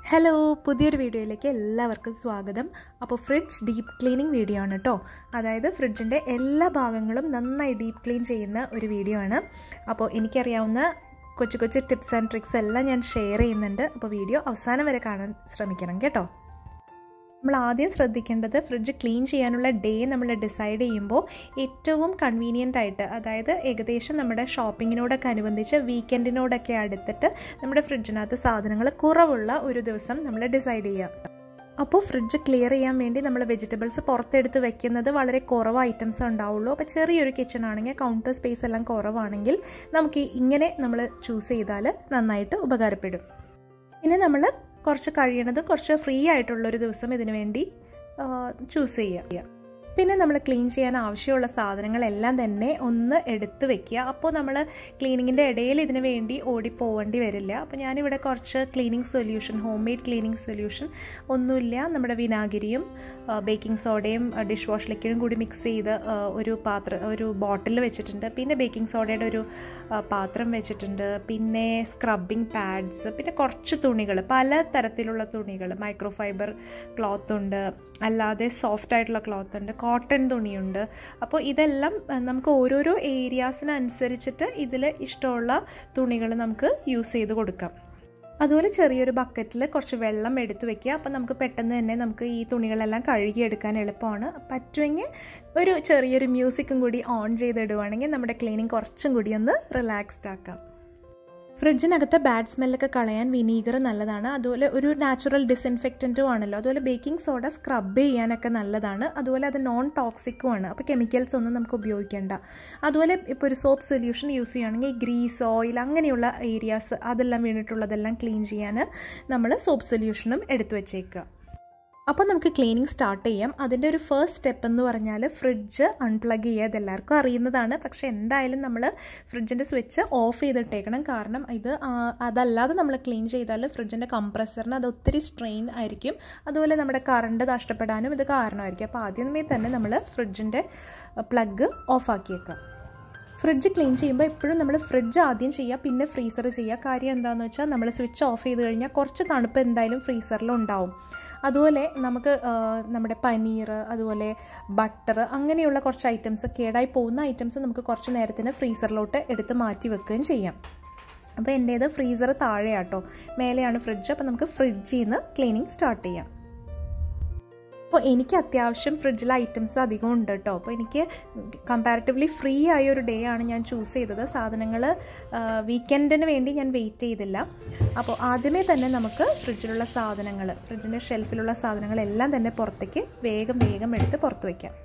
hello പുതിയൊരു വീഡിയോയിലേക്ക് എല്ലാവർക്കും സ്വാഗതം അപ്പോൾ ഫ്രിഡ്ജ് ഡീപ്പ് ക്ലീനിങ് വീഡിയോ ആണ് കേട്ടോ അതായത് ഫ്രിഡ്ജിൻ്റെ എല്ലാ ഭാഗങ്ങളും നന്നായി ഡീപ്പ് ക്ലീൻ ചെയ്യുന്ന ഒരു വീഡിയോ ആണ് അപ്പോൾ എനിക്കറിയാവുന്ന കൊച്ചു കൊച്ചു ടിപ്സ് ആൻഡ് ട്രിക്സ് എല്ലാം ഞാൻ ഷെയർ ചെയ്യുന്നുണ്ട് അപ്പോൾ വീഡിയോ അവസാനം വരെ കാണാൻ ശ്രമിക്കണം കേട്ടോ നമ്മൾ ആദ്യം ശ്രദ്ധിക്കേണ്ടത് ഫ്രിഡ്ജ് ക്ലീൻ ചെയ്യാനുള്ള ഡേ നമ്മൾ ഡിസൈഡ് ചെയ്യുമ്പോൾ ഏറ്റവും കൺവീനിയൻ്റ് ആയിട്ട് അതായത് ഏകദേശം നമ്മുടെ ഷോപ്പിങ്ങിനോടൊക്കെ അനുബന്ധിച്ച് വീക്കെൻഡിനോടൊക്കെ അടുത്തിട്ട് നമ്മുടെ ഫ്രിഡ്ജിനകത്ത് സാധനങ്ങൾ കുറവുള്ള ഒരു ദിവസം നമ്മൾ ഡിസൈഡ് ചെയ്യുക അപ്പോൾ ഫ്രിഡ്ജ് ക്ലിയർ ചെയ്യാൻ വേണ്ടി നമ്മൾ വെജിറ്റബിൾസ് പുറത്തെടുത്ത് വെക്കുന്നത് വളരെ കുറവ് ഐറ്റംസ് ഉണ്ടാവുള്ളൂ അപ്പോൾ ചെറിയൊരു കിച്ചൺ ആണെങ്കിൽ കൗണ്ടർ സ്പേസ് എല്ലാം കുറവാണെങ്കിൽ നമുക്ക് ഇങ്ങനെ നമ്മൾ ചൂസ് ചെയ്താൽ നന്നായിട്ട് ഉപകാരപ്പെടും ഇനി നമ്മൾ കുറച്ച് കഴിയണത് കുറച്ച് ഫ്രീ ആയിട്ടുള്ളൊരു ദിവസം ഇതിനു വേണ്ടി ചൂസ് ചെയ്യുക പിന്നെ നമ്മൾ ക്ലീൻ ചെയ്യാൻ ആവശ്യമുള്ള സാധനങ്ങളെല്ലാം തന്നെ ഒന്ന് എടുത്ത് വെക്കുക അപ്പോൾ നമ്മൾ ക്ലീനിങ്ങിൻ്റെ ഇടയിൽ ഇതിനു വേണ്ടി ഓടിപ്പോവേണ്ടി വരില്ല അപ്പോൾ ഞാനിവിടെ കുറച്ച് cleaning solution home made cleaning solution ഒന്നുമില്ല നമ്മുടെ വിനാഗിരിയും ബേക്കിംഗ് സോഡയും ഡിഷ് വാഷ് ലിക്വിഡും കൂടി മിക്സ് ചെയ്ത് ഒരു പാത്രം ഒരു ബോട്ടിൽ വെച്ചിട്ടുണ്ട് പിന്നെ ബേക്കിംഗ് സോഡയുടെ ഒരു പാത്രം വെച്ചിട്ടുണ്ട് പിന്നെ സ്ക്രബിങ് പാഡ്സ് പിന്നെ കുറച്ച് തുണികൾ പല തരത്തിലുള്ള തുണികൾ മൈക്രോ ഫൈബർ ക്ലോത്ത് ഉണ്ട് അല്ലാതെ സോഫ്റ്റ് ആയിട്ടുള്ള ക്ലോത്ത് ഉണ്ട് കോട്ടൺ തുണിയുണ്ട് അപ്പോൾ ഇതെല്ലാം നമുക്ക് ഓരോരോ ഏരിയാസിനനുസരിച്ചിട്ട് ഇതിൽ ഇഷ്ടമുള്ള തുണികൾ നമുക്ക് യൂസ് ചെയ്ത് കൊടുക്കാം അതുപോലെ ചെറിയൊരു ബക്കറ്റിൽ കുറച്ച് വെള്ളം എടുത്ത് വെക്കുക അപ്പോൾ നമുക്ക് പെട്ടെന്ന് തന്നെ നമുക്ക് ഈ തുണികളെല്ലാം കഴുകിയെടുക്കാൻ എളുപ്പമാണ് പറ്റുമെങ്കിൽ ഒരു ചെറിയൊരു മ്യൂസിക്കും കൂടി ഓൺ ചെയ്തിടുവാണെങ്കിൽ നമ്മുടെ ക്ലീനിങ് കുറച്ചും കൂടി ഒന്ന് റിലാക്സ്ഡ് ആക്കാം ഫ്രിഡ്ജിനകത്തെ ബാഡ് സ്മെല്ലൊക്കെ കളയാൻ വിനീഗർ നല്ലതാണ് അതുപോലെ ഒരു നാച്ചുറൽ ഡിസിൻഫെക്റ്റൻറ്റും ആണല്ലോ അതുപോലെ ബേക്കിംഗ് സോഡ സ്ക്രബ് ചെയ്യാനൊക്കെ നല്ലതാണ് അതുപോലെ അത് നോൺ ടോക്സിക്കും ആണ് അപ്പോൾ കെമിക്കൽസ് ഒന്നും നമുക്ക് ഉപയോഗിക്കേണ്ട അതുപോലെ ഇപ്പോൾ ഒരു സോപ്പ് സൊല്യൂഷൻ യൂസ് ചെയ്യുകയാണെങ്കിൽ ഗ്രീസ് ഓയിൽ അങ്ങനെയുള്ള ഏരിയാസ് അതെല്ലാം വീണിട്ടുള്ളതെല്ലാം ക്ലീൻ ചെയ്യാൻ നമ്മൾ സോപ്പ് സൊല്യൂഷനും എടുത്തു വെച്ചേക്കുക അപ്പോൾ നമുക്ക് ക്ലീനിങ് സ്റ്റാർട്ട് ചെയ്യാം അതിൻ്റെ ഒരു ഫസ്റ്റ് സ്റ്റെപ്പ് എന്ന് പറഞ്ഞാൽ ഫ്രിഡ്ജ് അൺപ്ലഗ് ചെയ്യുക ഇതെല്ലാവർക്കും അറിയുന്നതാണ് പക്ഷേ എന്തായാലും നമ്മൾ ഫ്രിഡ്ജിൻ്റെ സ്വിച്ച് ഓഫ് ചെയ്തിട്ടേക്കണം കാരണം ഇത് അതല്ലാതെ നമ്മൾ ക്ലീൻ ചെയ്താൽ ഫ്രിഡ്ജിൻ്റെ കംപ്രസറിന് അത് ഒത്തിരി സ്ട്രെയിൻ ആയിരിക്കും അതുപോലെ നമ്മുടെ കറണ്ട് നഷ്ടപ്പെടാനും ഇത് കാരണമായിരിക്കും അപ്പോൾ ആദ്യമേ തന്നെ നമ്മൾ ഫ്രിഡ്ജിൻ്റെ പ്ലഗ് ഓഫ് ആക്കിയേക്കാം ഫ്രിഡ്ജ് ക്ലീൻ ചെയ്യുമ്പോൾ എപ്പോഴും നമ്മൾ ഫ്രിഡ്ജ് ആദ്യം ചെയ്യുക പിന്നെ ഫ്രീസർ ചെയ്യുക കാര്യം എന്താണെന്ന് വെച്ചാൽ നമ്മൾ സ്വിച്ച് ഓഫ് ചെയ്ത് കഴിഞ്ഞാൽ കുറച്ച് തണുപ്പ് എന്തായാലും ഫ്രീസറിൽ ഉണ്ടാവും അതുപോലെ നമുക്ക് നമ്മുടെ പനീർ അതുപോലെ ബട്ടർ അങ്ങനെയുള്ള കുറച്ച് ഐറ്റംസ് കേടായി പോകുന്ന ഐറ്റംസ് നമുക്ക് കുറച്ച് നേരത്തിന് ഫ്രീസറിലോട്ട് എടുത്ത് മാറ്റി വെക്കുകയും ചെയ്യാം അപ്പോൾ എൻ്റേത് ഫ്രീസർ താഴെയാട്ടോ മേലെയാണ് ഫ്രിഡ്ജ് അപ്പോൾ നമുക്ക് ഫ്രിഡ്ജിൽ നിന്ന് ക്ലീനിങ് സ്റ്റാർട്ട് ചെയ്യാം അപ്പോൾ എനിക്ക് അത്യാവശ്യം ഫ്രിഡ്ജിൽ ഐറ്റംസ് അധികം ഉണ്ട് കേട്ടോ അപ്പോൾ എനിക്ക് കമ്പാരിറ്റീവ്ലി ഫ്രീ ആയ ഒരു ഡേ ആണ് ഞാൻ ചൂസ് ചെയ്തത് സാധനങ്ങൾ വീക്കെൻഡിന് വേണ്ടി ഞാൻ വെയിറ്റ് ചെയ്തില്ല അപ്പോൾ ആദ്യമേ തന്നെ നമുക്ക് ഫ്രിഡ്ജിലുള്ള സാധനങ്ങൾ ഫ്രിഡ്ജിൻ്റെ ഷെൽഫിലുള്ള സാധനങ്ങളെല്ലാം തന്നെ പുറത്തേക്ക് വേഗം വേഗം എടുത്ത് പുറത്ത് വയ്ക്കാം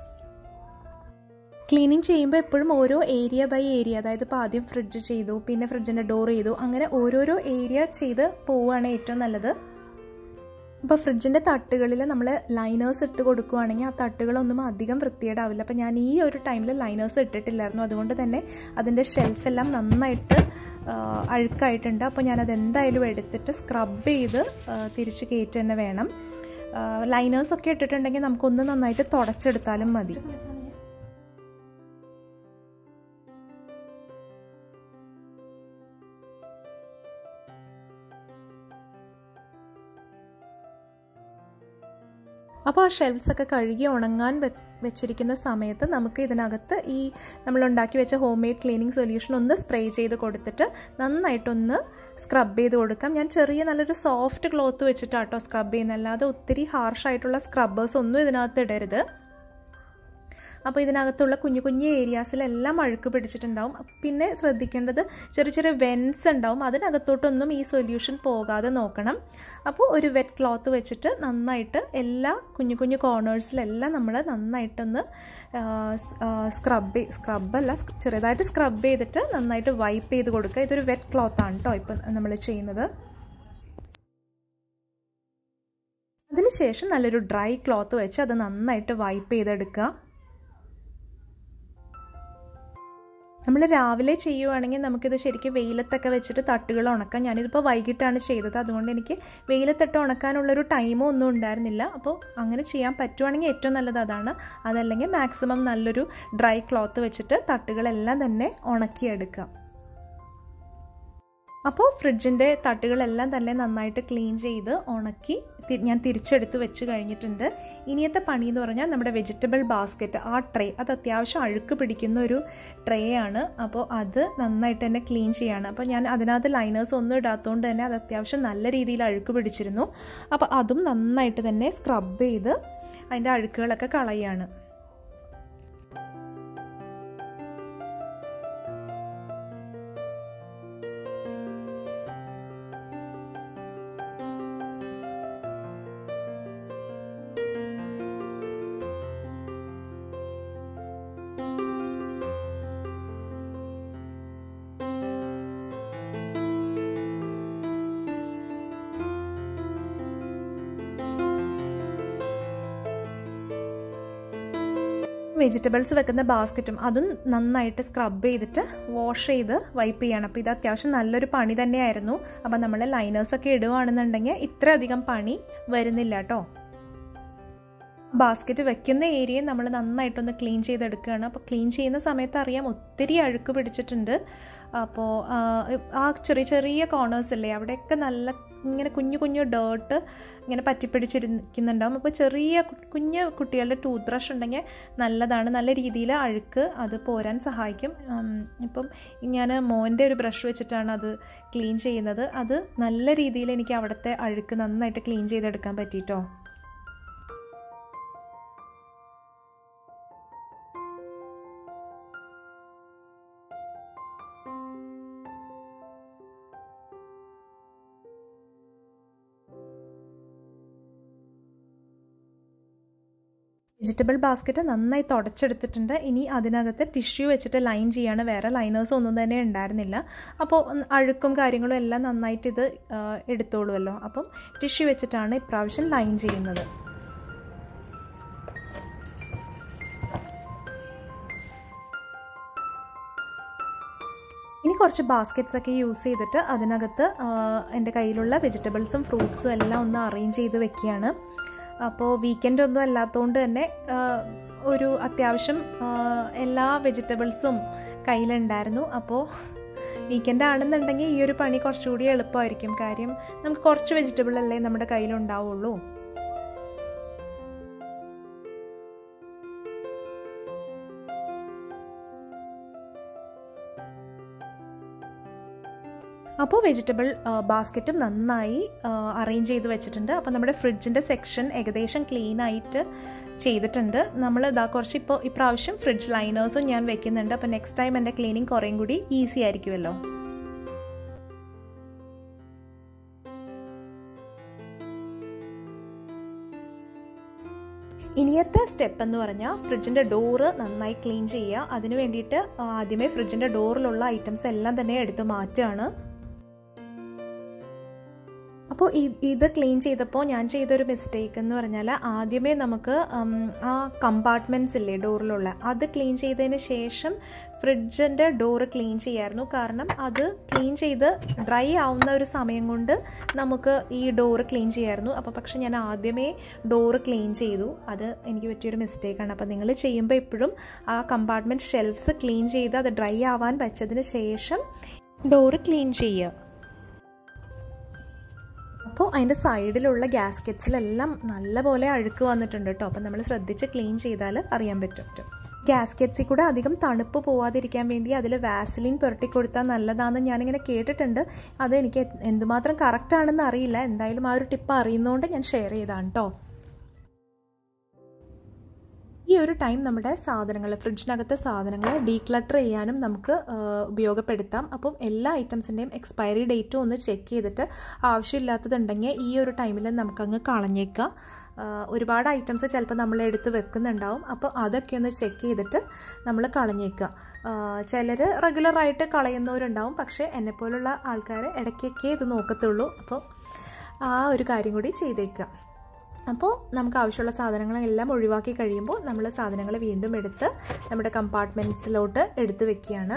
ക്ലീനിങ് ചെയ്യുമ്പോൾ എപ്പോഴും ഓരോ ഏരിയ ബൈ ഏരിയ അതായത് ഇപ്പോൾ ആദ്യം ഫ്രിഡ്ജ് ചെയ്തു പിന്നെ ഫ്രിഡ്ജിൻ്റെ ഡോർ ചെയ്തു അങ്ങനെ ഓരോരോ ഏരിയ ചെയ്ത് പോവുകയാണ് ഏറ്റവും നല്ലത് ഇപ്പോൾ ഫ്രിഡ്ജിൻ്റെ തട്ടുകളിൽ നമ്മൾ ലൈനേഴ്സ് ഇട്ട് കൊടുക്കുകയാണെങ്കിൽ ആ തട്ടുകളൊന്നും അധികം വൃത്തിയേടാവില്ല അപ്പോൾ ഞാൻ ഈ ഒരു ടൈമിൽ ലൈനേഴ്സ് ഇട്ടിട്ടില്ലായിരുന്നു അതുകൊണ്ട് തന്നെ അതിൻ്റെ ഷെൽഫെല്ലാം നന്നായിട്ട് അഴുക്കായിട്ടുണ്ട് അപ്പോൾ ഞാനത് എന്തായാലും എടുത്തിട്ട് സ്ക്രബ് ചെയ്ത് തിരിച്ച് കയറ്റി തന്നെ വേണം ലൈനേഴ്സൊക്കെ ഇട്ടിട്ടുണ്ടെങ്കിൽ നമുക്കൊന്ന് നന്നായിട്ട് തുടച്ചെടുത്താലും മതി അപ്പോൾ ആ ഷെൽഫ്സൊക്കെ കഴുകി ഉണങ്ങാൻ വെച്ചിരിക്കുന്ന സമയത്ത് നമുക്ക് ഇതിനകത്ത് ഈ നമ്മൾ ഉണ്ടാക്കി വെച്ച ഹോം മെയ്ഡ് ക്ലീനിങ് സൊല്യൂഷൻ ഒന്ന് സ്പ്രേ ചെയ്ത് കൊടുത്തിട്ട് നന്നായിട്ടൊന്ന് സ്ക്രബ് ചെയ്ത് കൊടുക്കാം ഞാൻ ചെറിയ നല്ലൊരു സോഫ്റ്റ് ക്ലോത്ത് വെച്ചിട്ടാട്ടോ സ്ക്രബ് ചെയ്യുന്നത് അല്ലാതെ ഒത്തിരി ഹാർഷായിട്ടുള്ള സ്ക്രബ്ബേഴ്സ് ഒന്നും ഇതിനകത്ത് ഇടരുത് അപ്പോൾ ഇതിനകത്തുള്ള കുഞ്ഞു കുഞ്ഞു ഏരിയാസിലെല്ലാം അഴുക്ക് പിടിച്ചിട്ടുണ്ടാവും പിന്നെ ശ്രദ്ധിക്കേണ്ടത് ചെറിയ ചെറിയ വെൻസ് ഉണ്ടാവും അതിനകത്തോട്ടൊന്നും ഈ സൊല്യൂഷൻ പോകാതെ നോക്കണം അപ്പോൾ ഒരു വെറ്റ് ക്ലോത്ത് വെച്ചിട്ട് നന്നായിട്ട് എല്ലാ കുഞ്ഞു കുഞ്ഞു കോർണേഴ്സിലെല്ലാം നമ്മൾ നന്നായിട്ടൊന്ന് സ്ക്രബ് സ്ക്രബല്ല ചെറുതായിട്ട് സ്ക്രബ് ചെയ്തിട്ട് നന്നായിട്ട് വൈപ്പ് ചെയ്ത് കൊടുക്കുക ഇതൊരു വെറ്റ് ക്ലോത്ത് ആണ് കേട്ടോ ഇപ്പം നമ്മൾ ചെയ്യുന്നത് അതിനുശേഷം നല്ലൊരു ഡ്രൈ ക്ലോത്ത് വെച്ച് അത് നന്നായിട്ട് വൈപ്പ് ചെയ്തെടുക്കുക നമ്മൾ രാവിലെ ചെയ്യുവാണെങ്കിൽ നമുക്കിത് ശരിക്കും വെയിലത്തൊക്കെ വെച്ചിട്ട് തട്ടുകൾ ഉണക്കാം ഞാനിതിപ്പോൾ വൈകിട്ടാണ് ചെയ്തത് അതുകൊണ്ട് എനിക്ക് വെയിലത്തിട്ട് ഉണക്കാനുള്ളൊരു ടൈമോ ഒന്നും ഉണ്ടായിരുന്നില്ല അപ്പോൾ അങ്ങനെ ചെയ്യാൻ പറ്റുവാണെങ്കിൽ ഏറ്റവും നല്ലത് അതാണ് അതല്ലെങ്കിൽ മാക്സിമം നല്ലൊരു ഡ്രൈ ക്ലോത്ത് വെച്ചിട്ട് തട്ടുകളെല്ലാം തന്നെ ഉണക്കിയെടുക്കാം അപ്പോൾ ഫ്രിഡ്ജിൻ്റെ തട്ടുകളെല്ലാം തന്നെ നന്നായിട്ട് ക്ലീൻ ചെയ്ത് ഉണക്കി ഞാൻ തിരിച്ചെടുത്ത് വെച്ച് കഴിഞ്ഞിട്ടുണ്ട് ഇനിയത്തെ പണി എന്ന് പറഞ്ഞാൽ നമ്മുടെ വെജിറ്റബിൾ ബാസ്ക്കറ്റ് ആ ട്രേ അത് അത്യാവശ്യം അഴുക്ക് പിടിക്കുന്ന ഒരു ട്രേ ആണ് അപ്പോൾ അത് നന്നായിട്ട് തന്നെ ക്ലീൻ ചെയ്യാണ് അപ്പോൾ ഞാൻ അതിനകത്ത് ലൈനേഴ്സ് ഒന്നും ഇടാത്തതുകൊണ്ട് തന്നെ അത് അത്യാവശ്യം നല്ല രീതിയിൽ അഴുക്ക് പിടിച്ചിരുന്നു അപ്പോൾ അതും നന്നായിട്ട് തന്നെ സ്ക്രബ് ചെയ്ത് അതിൻ്റെ അഴുക്കുകളൊക്കെ കളയാണ് വെജിറ്റബിൾസ് വെക്കുന്ന ബാസ്ക്കറ്റും അതും നന്നായിട്ട് സ്ക്രബ് ചെയ്തിട്ട് വാഷ് ചെയ്ത് വൈപ്പ് ചെയ്യണം അപ്പോൾ ഇത് അത്യാവശ്യം നല്ലൊരു പണി തന്നെയായിരുന്നു അപ്പോൾ നമ്മൾ ലൈനേഴ്സൊക്കെ ഇടുകയാണെന്നുണ്ടെങ്കിൽ ഇത്ര അധികം പണി വരുന്നില്ല കേട്ടോ ബാസ്ക്കറ്റ് വെക്കുന്ന ഏരിയ നമ്മൾ നന്നായിട്ടൊന്ന് ക്ലീൻ ചെയ്തെടുക്കുകയാണ് അപ്പോൾ ക്ലീൻ ചെയ്യുന്ന സമയത്ത് അറിയാം ഒത്തിരി അഴുക്ക് പിടിച്ചിട്ടുണ്ട് അപ്പോൾ ആ ചെറിയ ചെറിയ കോർണേഴ്സ് അല്ലേ അവിടെയൊക്കെ നല്ല ഇങ്ങനെ കുഞ്ഞു കുഞ്ഞു ഡേർട്ട് ഇങ്ങനെ പറ്റിപ്പിടിച്ചിരിക്കുന്നുണ്ടാവും അപ്പോൾ ചെറിയ കുഞ്ഞു കുട്ടികളുടെ ടൂത്ത് ബ്രഷ് ഉണ്ടെങ്കിൽ നല്ലതാണ് നല്ല രീതിയിൽ അഴുക്ക് അത് പോരാൻ സഹായിക്കും ഇപ്പം ഞാൻ മോൻ്റെ ഒരു ബ്രഷ് വെച്ചിട്ടാണ് അത് ക്ലീൻ ചെയ്യുന്നത് അത് നല്ല രീതിയിൽ എനിക്ക് അവിടുത്തെ അഴുക്ക് നന്നായിട്ട് ക്ലീൻ ചെയ്തെടുക്കാൻ പറ്റിയിട്ടോ വെജിറ്റബിൾ ബാസ്ക്കറ്റ് നന്നായി തുടച്ചെടുത്തിട്ടുണ്ട് ഇനി അതിനകത്ത് ടിഷ്യൂ വെച്ചിട്ട് ലൈൻ ചെയ്യാണ് വേറെ ലൈനേഴ്സ് ഒന്നും തന്നെ ഉണ്ടായിരുന്നില്ല അപ്പോൾ അഴുക്കും കാര്യങ്ങളും എല്ലാം നന്നായിട്ട് ഇത് എടുത്തോളുമല്ലോ അപ്പം ടിഷ്യൂ വെച്ചിട്ടാണ് ഇപ്രാവശ്യം ലൈൻ ചെയ്യുന്നത് ഇനി കുറച്ച് ബാസ്ക്കറ്റ്സ് ഒക്കെ യൂസ് ചെയ്തിട്ട് അതിനകത്ത് എൻ്റെ കയ്യിലുള്ള വെജിറ്റബിൾസും ഫ്രൂട്ട്സും എല്ലാം ഒന്ന് അറേഞ്ച് ചെയ്ത് വെക്കുകയാണ് അപ്പോൾ വീക്കെൻഡ് ഒന്നും അല്ലാത്തതുകൊണ്ട് തന്നെ ഒരു അത്യാവശ്യം എല്ലാ വെജിറ്റബിൾസും കയ്യിലുണ്ടായിരുന്നു അപ്പോൾ വീക്കെൻഡ് ആണെന്നുണ്ടെങ്കിൽ ഈ ഒരു പണി കുറച്ചുകൂടി എളുപ്പമായിരിക്കും കാര്യം നമുക്ക് കുറച്ച് വെജിറ്റബിൾ അല്ലേ നമ്മുടെ കയ്യിലുണ്ടാവുള്ളൂ അപ്പോൾ വെജിറ്റബിൾ ബാസ്ക്കറ്റും നന്നായി അറേഞ്ച് ചെയ്ത് വെച്ചിട്ടുണ്ട് അപ്പോൾ നമ്മുടെ ഫ്രിഡ്ജിൻ്റെ സെക്ഷൻ ഏകദേശം ക്ലീൻ ആയിട്ട് ചെയ്തിട്ടുണ്ട് നമ്മൾ ഇതാ കുറച്ച് ഇപ്പോൾ ഇപ്രാവശ്യം ഫ്രിഡ്ജ് ലൈനേഴ്സും ഞാൻ വെക്കുന്നുണ്ട് അപ്പോൾ നെക്സ്റ്റ് ടൈം എൻ്റെ ക്ലീനിങ് കുറേയും കൂടി ഈസി ആയിരിക്കുമല്ലോ ഇനിയത്തെ സ്റ്റെപ്പ് എന്ന് പറഞ്ഞാൽ ഫ്രിഡ്ജിൻ്റെ ഡോറ് നന്നായി ക്ലീൻ ചെയ്യുക അതിന് വേണ്ടിയിട്ട് ആദ്യമേ ഫ്രിഡ്ജിൻ്റെ ഡോറിലുള്ള ഐറ്റംസ് എല്ലാം തന്നെ എടുത്ത് മാറ്റുകയാണ് അപ്പോൾ ഇത് ക്ലീൻ ചെയ്തപ്പോൾ ഞാൻ ചെയ്തൊരു മിസ്റ്റേക്ക് എന്ന് പറഞ്ഞാൽ ആദ്യമേ നമുക്ക് ആ കമ്പാർട്ട്മെൻറ്റ്സ് ഇല്ലേ ഡോറിലുള്ള അത് ക്ലീൻ ചെയ്തതിന് ശേഷം ഫ്രിഡ്ജിൻ്റെ ഡോറ് ക്ലീൻ ചെയ്യായിരുന്നു കാരണം അത് ക്ലീൻ ചെയ്ത് ഡ്രൈ ആവുന്ന ഒരു സമയം കൊണ്ട് നമുക്ക് ഈ ഡോറ് ക്ലീൻ ചെയ്യായിരുന്നു അപ്പോൾ പക്ഷെ ഞാൻ ആദ്യമേ ഡോറ് ക്ലീൻ ചെയ്തു അത് എനിക്ക് പറ്റിയൊരു മിസ്റ്റേക്കാണ് അപ്പോൾ നിങ്ങൾ ചെയ്യുമ്പോൾ എപ്പോഴും ആ കമ്പാർട്ട്മെൻറ്റ് ഷെൽഫ്സ് ക്ലീൻ ചെയ്ത് അത് ഡ്രൈ ആവാൻ വെച്ചതിന് ശേഷം ഡോറ് ക്ലീൻ ചെയ്യുക അപ്പോൾ അതിൻ്റെ സൈഡിലുള്ള ഗ്യാസ്കറ്റ്സിലെല്ലാം നല്ലപോലെ അഴുക്ക് വന്നിട്ടുണ്ട് കേട്ടോ അപ്പോൾ നമ്മൾ ശ്രദ്ധിച്ച് ക്ലീൻ ചെയ്താൽ അറിയാൻ പറ്റും ഗ്യാസ്കറ്റ്സിൽ കൂടെ അധികം തണുപ്പ് പോവാതിരിക്കാൻ വേണ്ടി അതിൽ വാസലിൻ പുരട്ടി കൊടുത്താൽ നല്ലതാണെന്ന് ഞാനിങ്ങനെ കേട്ടിട്ടുണ്ട് അത് എനിക്ക് എന്തുമാത്രം കറക്റ്റ് ആണെന്ന് അറിയില്ല എന്തായാലും ആ ഒരു ടിപ്പ് അറിയുന്നതുകൊണ്ട് ഞാൻ ഷെയർ ചെയ്താണ് കേട്ടോ ഈ ഒരു ടൈം നമ്മുടെ സാധനങ്ങൾ ഫ്രിഡ്ജിനകത്തെ സാധനങ്ങൾ ഡീക്ലട്ടർ ചെയ്യാനും നമുക്ക് ഉപയോഗപ്പെടുത്താം അപ്പം എല്ലാ ഐറ്റംസിൻ്റെയും എക്സ്പയറി ഡേറ്റും ഒന്ന് ചെക്ക് ചെയ്തിട്ട് ആവശ്യമില്ലാത്തതുണ്ടെങ്കിൽ ഈ ഒരു ടൈമിൽ നമുക്കങ്ങ് കളഞ്ഞേക്കാം ഒരുപാട് ഐറ്റംസ് ചിലപ്പോൾ നമ്മൾ എടുത്ത് വെക്കുന്നുണ്ടാവും അപ്പോൾ അതൊക്കെ ഒന്ന് ചെക്ക് ചെയ്തിട്ട് നമ്മൾ കളഞ്ഞേക്കുക ചിലർ റെഗുലറായിട്ട് കളയുന്നവരുണ്ടാവും പക്ഷേ എന്നെപ്പോലുള്ള ആൾക്കാർ ഇടയ്ക്കൊക്കെ ഇത് നോക്കത്തുള്ളൂ അപ്പോൾ ആ ഒരു കാര്യം കൂടി ചെയ്തേക്കുക അപ്പോൾ നമുക്ക് ആവശ്യമുള്ള സാധനങ്ങളെല്ലാം ഒഴിവാക്കി കഴിയുമ്പോൾ നമ്മൾ സാധനങ്ങൾ വീണ്ടും എടുത്ത് നമ്മുടെ കമ്പാർട്ട്മെൻറ്റ്സിലോട്ട് എടുത്തു വെക്കുകയാണ്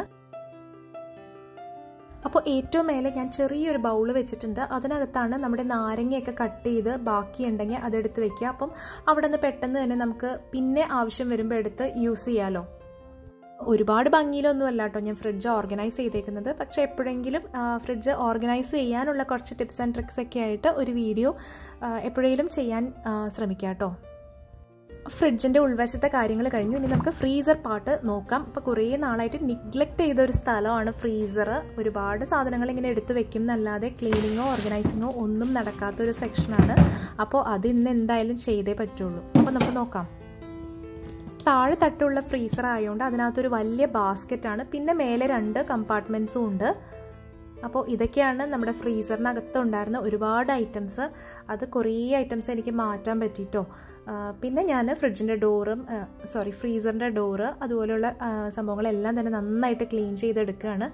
അപ്പോൾ ഏറ്റവും മേലെ ഞാൻ ചെറിയൊരു ബൗൾ വെച്ചിട്ടുണ്ട് അതിനകത്താണ് നമ്മുടെ നാരങ്ങയൊക്കെ കട്ട് ചെയ്ത് ബാക്കിയുണ്ടെങ്കിൽ അതെടുത്ത് വെക്കുക അപ്പം അവിടെ നിന്ന് പെട്ടെന്ന് തന്നെ നമുക്ക് പിന്നെ ആവശ്യം വരുമ്പോൾ എടുത്ത് യൂസ് ചെയ്യാമല്ലോ ഒരുപാട് ഭംഗിയിലൊന്നും അല്ല കേട്ടോ ഞാൻ ഫ്രിഡ്ജ് ഓർഗനൈസ് ചെയ്തേക്കുന്നത് പക്ഷേ എപ്പോഴെങ്കിലും ഫ്രിഡ്ജ് ഓർഗനൈസ് ചെയ്യാനുള്ള കുറച്ച് ടിപ്സ് ആൻഡ് ട്രിക്സ് ഒക്കെ ആയിട്ട് ഒരു വീഡിയോ എപ്പോഴെങ്കിലും ചെയ്യാൻ ശ്രമിക്കാം കേട്ടോ ഫ്രിഡ്ജിൻ്റെ ഉൾവശത്തെ കാര്യങ്ങൾ കഴിഞ്ഞു ഇനി നമുക്ക് ഫ്രീസർ പാർട്ട് നോക്കാം ഇപ്പോൾ കുറേ നാളായിട്ട് നിഗ്ലക്റ്റ് ചെയ്ത ഒരു സ്ഥലമാണ് ഫ്രീസർ ഒരുപാട് സാധനങ്ങൾ ഇങ്ങനെ എടുത്തു വെക്കും എന്നല്ലാതെ ക്ലീനിങ്ങോ ഓർഗനൈസിങ്ങോ ഒന്നും നടക്കാത്ത ഒരു സെക്ഷനാണ് അപ്പോൾ അത് ഇന്ന് എന്തായാലും ചെയ്തേ പറ്റുള്ളൂ അപ്പോൾ നമുക്ക് നോക്കാം താഴെ തട്ടുള്ള ഫ്രീസർ ആയതുകൊണ്ട് അതിനകത്തൊരു വലിയ ബാസ്ക്കറ്റാണ് പിന്നെ മേലെ രണ്ട് കമ്പാർട്ട്മെൻറ്റ്സും ഉണ്ട് അപ്പോൾ ഇതൊക്കെയാണ് നമ്മുടെ ഫ്രീസറിനകത്തുണ്ടായിരുന്ന ഒരുപാട് ഐറ്റംസ് അത് കുറേ ഐറ്റംസ് എനിക്ക് മാറ്റാൻ പറ്റിയിട്ടോ പിന്നെ ഞാൻ ഫ്രിഡ്ജിൻ്റെ ഡോറും സോറി ഫ്രീസറിൻ്റെ ഡോറ് അതുപോലെയുള്ള സംഭവങ്ങളെല്ലാം തന്നെ നന്നായിട്ട് ക്ലീൻ ചെയ്തെടുക്കുകയാണ്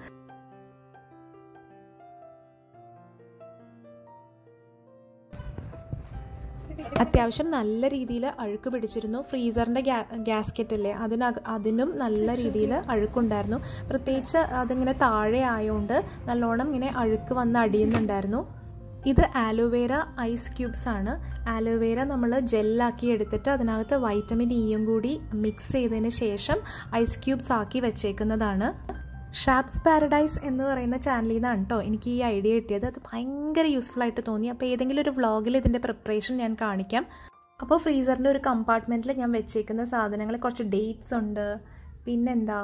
അത്യാവശ്യം നല്ല രീതിയിൽ അഴുക്ക് പിടിച്ചിരുന്നു ഫ്രീസറിൻ്റെ ഗ്യാ ഗ്യാസ്കറ്റ് അല്ലേ അതിനക അതിനും നല്ല രീതിയിൽ അഴുക്കുണ്ടായിരുന്നു പ്രത്യേകിച്ച് അതിങ്ങനെ താഴെ ആയതുകൊണ്ട് നല്ലോണം ഇങ്ങനെ അഴുക്ക് വന്ന് അടിയുന്നുണ്ടായിരുന്നു ഇത് ആലോവേര ഐസ് ക്യൂബ്സ് ആണ് ആലോവേര നമ്മൾ ജെല്ലാക്കി എടുത്തിട്ട് അതിനകത്ത് വൈറ്റമിൻ ഇയും കൂടി മിക്സ് ചെയ്തതിന് ശേഷം ഐസ് ക്യൂബ്സ് ആക്കി വെച്ചേക്കുന്നതാണ് ഷാപ്സ് പാരഡൈസ് എന്ന് പറയുന്ന ചാനലിൽ നിന്നാണ് കേട്ടോ എനിക്ക് ഈ ഐഡിയ കിട്ടിയത് അത് ഭയങ്കര യൂസ്ഫുൾ ആയിട്ട് തോന്നി അപ്പോൾ ഏതെങ്കിലും ഒരു വ്ളോഗിൽ ഇതിൻ്റെ പ്രിപ്പറേഷൻ ഞാൻ കാണിക്കാം അപ്പോൾ ഫ്രീസറിൻ്റെ ഒരു കമ്പാർട്ട്മെൻറ്റിൽ ഞാൻ വെച്ചേക്കുന്ന സാധനങ്ങൾ കുറച്ച് ഡേറ്റ്സ് ഉണ്ട് പിന്നെന്താ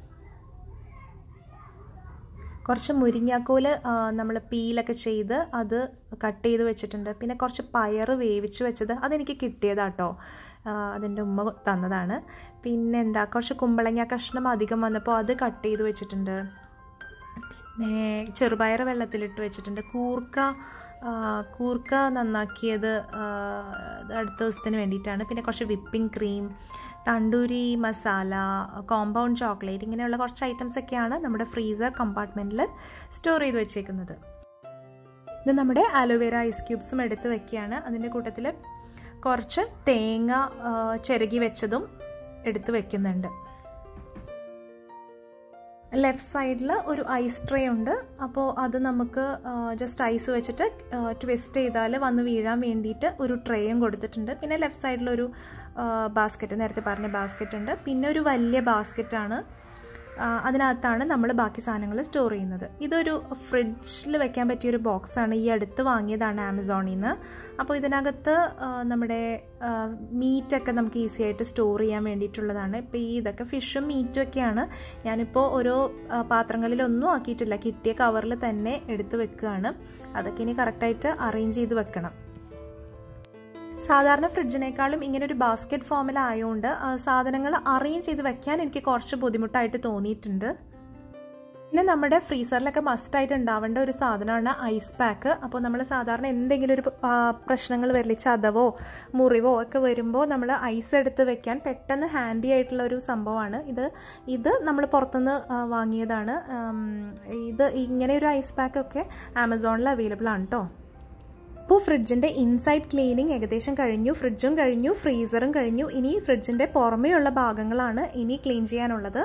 കുറച്ച് മുരിങ്ങാക്കോല് നമ്മൾ പീലൊക്കെ ചെയ്ത് അത് കട്ട് ചെയ്ത് വെച്ചിട്ടുണ്ട് പിന്നെ കുറച്ച് പയർ വേവിച്ച് വെച്ചത് അതെനിക്ക് കിട്ടിയതാട്ടോ അതിൻ്റെ ഉമ്മ തന്നതാണ് പിന്നെ എന്താ കുറച്ച് കുമ്പളങ്ങ കഷ്ണം അധികം വന്നപ്പോൾ അത് കട്ട് ചെയ്ത് വെച്ചിട്ടുണ്ട് പിന്നെ ചെറുപയർ വെള്ളത്തിലിട്ട് വെച്ചിട്ടുണ്ട് കൂർക്ക കൂർക്ക നന്നാക്കിയത് അടുത്ത ദിവസത്തിന് വേണ്ടിയിട്ടാണ് പിന്നെ കുറച്ച് whipping cream tandoori masala compound chocolate ഇങ്ങനെയുള്ള കുറച്ച് ഐറ്റംസ് ഒക്കെയാണ് നമ്മുടെ ഫ്രീസർ കമ്പാർട്ട്മെൻറ്റിൽ സ്റ്റോർ ചെയ്ത് വെച്ചേക്കുന്നത് ഇത് നമ്മുടെ അലോവേര ഐസ് ക്യൂബ്സും എടുത്ത് വെക്കുകയാണ് അതിൻ്റെ കൂട്ടത്തിൽ കുറച്ച് തേങ്ങ ചിരകി വെച്ചതും എടുത്ത് വെക്കുന്നുണ്ട് ലെഫ്റ്റ് സൈഡിൽ ഒരു ഐസ് ട്രേ ഉണ്ട് അപ്പോൾ അത് നമുക്ക് ജസ്റ്റ് ഐസ് വെച്ചിട്ട് ട്വിസ്റ്റ് ചെയ്താൽ വന്ന് വീഴാൻ വേണ്ടിയിട്ട് ഒരു ട്രേയും കൊടുത്തിട്ടുണ്ട് പിന്നെ ലെഫ്റ്റ് സൈഡിലൊരു ബാസ്ക്കറ്റ് നേരത്തെ പറഞ്ഞ ബാസ്ക്കറ്റ് ഉണ്ട് പിന്നെ ഒരു വലിയ ബാസ്ക്കറ്റാണ് അതിനകത്താണ് നമ്മൾ ബാക്കി സാധനങ്ങൾ സ്റ്റോർ ചെയ്യുന്നത് ഇതൊരു ഫ്രിഡ്ജിൽ വെക്കാൻ പറ്റിയൊരു ബോക്സാണ് ഈ അടുത്ത് വാങ്ങിയതാണ് ആമസോണിൽ നിന്ന് അപ്പോൾ ഇതിനകത്ത് നമ്മുടെ മീറ്റൊക്കെ നമുക്ക് ഈസി ആയിട്ട് സ്റ്റോർ ചെയ്യാൻ വേണ്ടിയിട്ടുള്ളതാണ് ഇപ്പോൾ ഈ ഇതൊക്കെ ഫിഷും മീറ്റും ഒക്കെയാണ് ഞാനിപ്പോൾ ഓരോ പാത്രങ്ങളിലൊന്നും ആക്കിയിട്ടില്ല കിട്ടിയ കവറിൽ തന്നെ എടുത്ത് വെക്കുകയാണ് അതൊക്കെ ഇനി കറക്റ്റായിട്ട് അറേഞ്ച് ചെയ്ത് വെക്കണം സാധാരണ ഫ്രിഡ്ജിനേക്കാളും ഇങ്ങനെ ഒരു ബാസ്ക്കറ്റ് ഫോമിലായതുകൊണ്ട് സാധനങ്ങൾ അറേഞ്ച് ചെയ്ത് വെക്കാൻ എനിക്ക് കുറച്ച് ബുദ്ധിമുട്ടായിട്ട് തോന്നിയിട്ടുണ്ട് പിന്നെ നമ്മുടെ ഫ്രീസറിലൊക്കെ മസ്റ്റായിട്ട് ഉണ്ടാവേണ്ട ഒരു സാധനമാണ് ഐസ് പാക്ക് അപ്പോൾ നമ്മൾ സാധാരണ എന്തെങ്കിലും ഒരു പ്രശ്നങ്ങൾ വരില്ല ചതവോ മുറിവോ ഒക്കെ വരുമ്പോൾ നമ്മൾ ഐസ് എടുത്ത് വെക്കാൻ പെട്ടെന്ന് ഹാൻഡി ആയിട്ടുള്ള ഒരു സംഭവമാണ് ഇത് ഇത് നമ്മൾ പുറത്തുനിന്ന് വാങ്ങിയതാണ് ഇത് ഇങ്ങനെ ഒരു ഐസ് പാക്കൊക്കെ ആമസോണിൽ അവൈലബിൾ ആണ് കേട്ടോ അപ്പോൾ ഫ്രിഡ്ജിൻ്റെ ഇൻസൈഡ് ക്ലീനിങ് ഏകദേശം കഴിഞ്ഞു ഫ്രിഡ്ജും കഴിഞ്ഞു ഫ്രീസറും കഴിഞ്ഞു ഇനി ഫ്രിഡ്ജിൻ്റെ പുറമേയുള്ള ഭാഗങ്ങളാണ് ഇനി ക്ലീൻ ചെയ്യാനുള്ളത്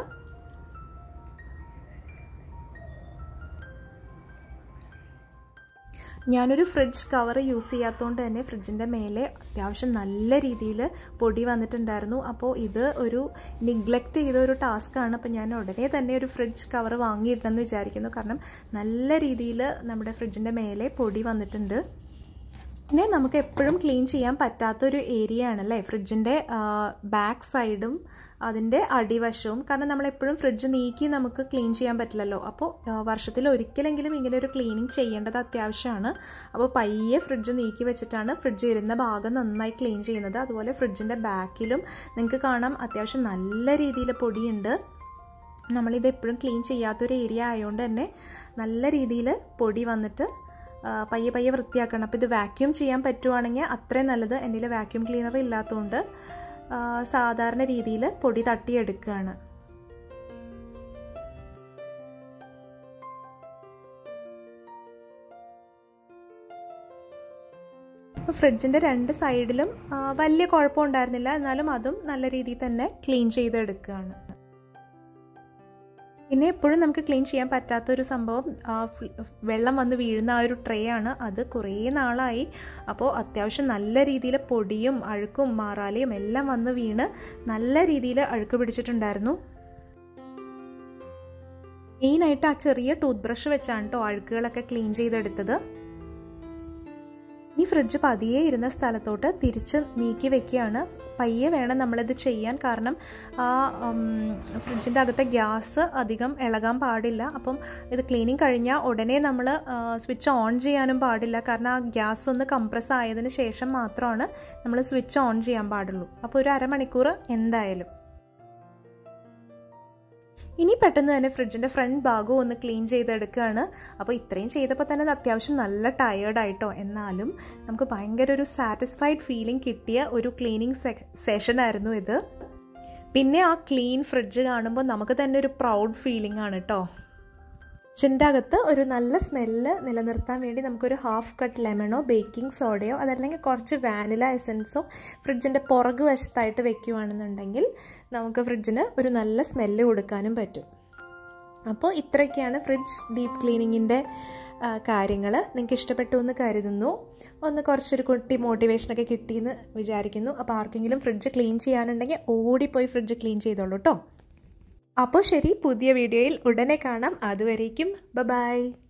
ഞാനൊരു ഫ്രിഡ്ജ് കവർ യൂസ് ചെയ്യാത്തതുകൊണ്ട് തന്നെ ഫ്രിഡ്ജിൻ്റെ മേലെ അത്യാവശ്യം നല്ല രീതിയിൽ പൊടി വന്നിട്ടുണ്ടായിരുന്നു അപ്പോൾ ഇത് ഒരു നിഗ്ലക്റ്റ് ചെയ്ത ഒരു ടാസ്ക്കാണ് അപ്പോൾ ഞാൻ ഉടനെ തന്നെ ഒരു ഫ്രിഡ്ജ് കവർ വാങ്ങിയിട്ടെന്ന് വിചാരിക്കുന്നു കാരണം നല്ല രീതിയിൽ നമ്മുടെ ഫ്രിഡ്ജിൻ്റെ മേലെ പൊടി വന്നിട്ടുണ്ട് പിന്നെ നമുക്ക് എപ്പോഴും ക്ലീൻ ചെയ്യാൻ പറ്റാത്തൊരു ഏരിയ ആണല്ലേ ഫ്രിഡ്ജിൻ്റെ ബാക്ക് സൈഡും അതിൻ്റെ അടിവശവും കാരണം നമ്മൾ എപ്പോഴും ഫ്രിഡ്ജ് നീക്കി നമുക്ക് ക്ലീൻ ചെയ്യാൻ പറ്റില്ലല്ലോ അപ്പോൾ വർഷത്തിൽ ഒരിക്കലെങ്കിലും ഇങ്ങനെ ഒരു ക്ലീനിങ് ചെയ്യേണ്ടത് അത്യാവശ്യമാണ് അപ്പോൾ പയ്യെ ഫ്രിഡ്ജ് നീക്കി വെച്ചിട്ടാണ് ഫ്രിഡ്ജ് ഇരുന്ന ഭാഗം നന്നായി ക്ലീൻ ചെയ്യുന്നത് അതുപോലെ ഫ്രിഡ്ജിൻ്റെ ബാക്കിലും നിങ്ങൾക്ക് കാണാം അത്യാവശ്യം നല്ല രീതിയിൽ പൊടിയുണ്ട് നമ്മളിത് എപ്പോഴും ക്ലീൻ ചെയ്യാത്തൊരു ഏരിയ ആയതുകൊണ്ട് തന്നെ നല്ല രീതിയിൽ പൊടി വന്നിട്ട് പയ്യെ പയ്യെ വൃത്തിയാക്കണം അപ്പോൾ ഇത് വാക്യൂം ചെയ്യാൻ പറ്റുവാണെങ്കിൽ അത്രയും നല്ലത് എൻ്റെ വാക്യൂം ക്ലീനർ ഇല്ലാത്തതുകൊണ്ട് സാധാരണ രീതിയിൽ പൊടി തട്ടിയെടുക്കുകയാണ് അപ്പോൾ ഫ്രിഡ്ജിൻ്റെ രണ്ട് സൈഡിലും വലിയ കുഴപ്പമുണ്ടായിരുന്നില്ല എന്നാലും അതും നല്ല രീതിയിൽ തന്നെ ക്ലീൻ ചെയ്തെടുക്കുകയാണ് പിന്നെ എപ്പോഴും നമുക്ക് ക്ലീൻ ചെയ്യാൻ പറ്റാത്തൊരു സംഭവം വെള്ളം വന്ന് വീഴുന്ന ആ ഒരു ട്രേ ആണ് അത് കുറേ നാളായി അപ്പോൾ അത്യാവശ്യം നല്ല രീതിയിൽ പൊടിയും അഴുക്കും മാറാലയും എല്ലാം വന്ന് വീണ് നല്ല രീതിയിൽ അഴുക്ക് പിടിച്ചിട്ടുണ്ടായിരുന്നു മെയിനായിട്ട് ആ ചെറിയ ടൂത്ത് ബ്രഷ് വെച്ചാണ് കേട്ടോ അഴുക്കുകളൊക്കെ ക്ലീൻ ചെയ്തെടുത്തത് ഇനി ഫ്രിഡ്ജ് പതിയെ ഇരുന്ന സ്ഥലത്തോട്ട് തിരിച്ച് നീക്കി വെക്കുകയാണ് പയ്യെ വേണം നമ്മളിത് ചെയ്യാൻ കാരണം ആ ഫ്രിഡ്ജിൻ്റെ അകത്തെ ഗ്യാസ് അധികം ഇളകാൻ പാടില്ല അപ്പം ഇത് ക്ലീനിങ് കഴിഞ്ഞാൽ ഉടനെ നമ്മൾ സ്വിച്ച് ഓൺ ചെയ്യാനും പാടില്ല കാരണം ആ ഗ്യാസ് ഒന്ന് കംപ്രസ് ആയതിന് ശേഷം മാത്രമാണ് നമ്മൾ സ്വിച്ച് ഓൺ ചെയ്യാൻ പാടുള്ളൂ അപ്പോൾ ഒരു അരമണിക്കൂർ എന്തായാലും ഇനി പെട്ടെന്ന് തന്നെ ഫ്രിഡ്ജിൻ്റെ ഫ്രണ്ട് ഭാഗവും ഒന്ന് ക്ലീൻ ചെയ്തെടുക്കുകയാണ് അപ്പോൾ ഇത്രയും ചെയ്തപ്പോൾ തന്നെ അത് അത്യാവശ്യം നല്ല ടയേർഡായിട്ടോ എന്നാലും നമുക്ക് ഭയങ്കര ഒരു സാറ്റിസ്ഫൈഡ് ഫീലിംഗ് കിട്ടിയ ഒരു ക്ലീനിങ് സെഷനായിരുന്നു ഇത് പിന്നെ ആ ക്ലീൻ ഫ്രിഡ്ജ് കാണുമ്പോൾ നമുക്ക് തന്നെ ഒരു പ്രൗഡ് ഫീലിംഗ് ആണ് കേട്ടോ കിച്ചൻ്റെ അകത്ത് ഒരു നല്ല സ്മെല്ല് നിലനിർത്താൻ വേണ്ടി നമുക്കൊരു ഹാഫ് കട്ട് ലെമണോ ബേക്കിംഗ് സോഡയോ അതല്ലെങ്കിൽ കുറച്ച് വാനില എസൻസോ ഫ്രിഡ്ജിൻ്റെ പുറകു വശത്തായിട്ട് വെക്കുകയാണെന്നുണ്ടെങ്കിൽ നമുക്ക് ഫ്രിഡ്ജിന് ഒരു നല്ല സ്മെല്ല് കൊടുക്കാനും പറ്റും അപ്പോൾ ഇത്രയൊക്കെയാണ് ഫ്രിഡ്ജ് ഡീപ്പ് ക്ലീനിങ്ങിൻ്റെ കാര്യങ്ങൾ നിങ്ങൾക്ക് ഇഷ്ടപ്പെട്ടു എന്ന് കരുതുന്നു ഒന്ന് കുറച്ചൊരു കുട്ടി മോട്ടിവേഷനൊക്കെ കിട്ടിയെന്ന് വിചാരിക്കുന്നു അപ്പോൾ ആർക്കെങ്കിലും ഫ്രിഡ്ജ് ക്ലീൻ ചെയ്യാനുണ്ടെങ്കിൽ ഓടിപ്പോയി ഫ്രിഡ്ജ് ക്ലീൻ ചെയ്തോളൂ കേട്ടോ അപ്പോൾ ശരി പുതിയ വീഡിയോയിൽ ഉടനെ കാണാം അതുവരേക്കും ബ ബൈ